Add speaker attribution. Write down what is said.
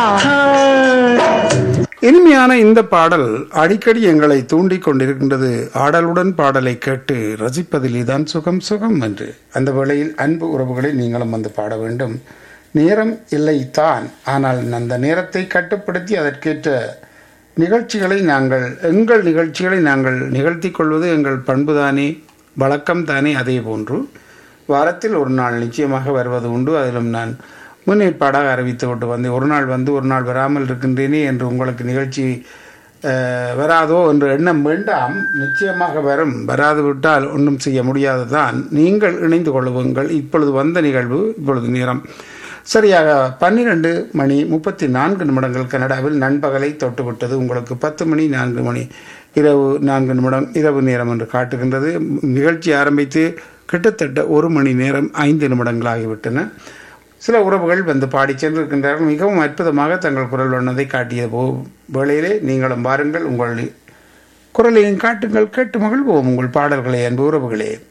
Speaker 1: இனிமையான இந்த பாடல் அடிக்கடி எங்களை தூண்டிக் கொண்டிருக்கின்றது ஆடலுடன் பாடலை கேட்டு ரசிப்பதில் இதான் சுகம் சுகம் என்று அந்த வேளையில் அன்பு உறவுகளை நீங்களும் வந்து பாட வேண்டும் நேரம் இல்லை தான் ஆனால் அந்த நேரத்தை கட்டுப்படுத்தி அதற்கேற்ற நிகழ்ச்சிகளை நாங்கள் எங்கள் நிகழ்ச்சிகளை நாங்கள் நிகழ்த்தி கொள்வது எங்கள் பண்புதானே வழக்கம் தானே அதே போன்று வாரத்தில் ஒரு நாள் நிச்சயமாக வருவது உண்டு அதிலும் நான் முன்னேற்பாடாக அறிவித்து கொண்டு வந்தேன் ஒரு நாள் வந்து ஒரு நாள் வராமல் இருக்கின்றேனே என்று உங்களுக்கு நிகழ்ச்சி அஹ், வராதோ என்ற எண்ணம் வேண்டாம் நிச்சயமாக வரும் வராது விட்டால் ஒன்றும் செய்ய முடியாதுதான் நீங்கள் இணைந்து கொள்ளுங்கள் இப்பொழுது வந்த நிகழ்வு இப்பொழுது நேரம் சரியாக பன்னிரண்டு மணி முப்பத்தி நான்கு நிமிடங்கள் கனடாவில் நண்பகலை தொட்டுவிட்டது உங்களுக்கு பத்து மணி நான்கு மணி இரவு நான்கு நிமிடம் இரவு நேரம் என்று காட்டுகின்றது நிகழ்ச்சி ஆரம்பித்து கிட்டத்தட்ட ஒரு மணி நேரம் ஐந்து நிமிடங்கள் ஆகிவிட்டன சில உறவுகள் வந்து பாடி சென்றிருக்கின்றார்கள் மிகவும் அற்புதமாக தங்கள் குரல் வண்ணதை காட்டிய போ வேளையிலே நீங்களும் வாருங்கள் உங்கள் குரலையும் காட்டுங்கள் கேட்டு மகிழ்வோம் உங்கள் பாடல்களை அன்பு உறவுகளே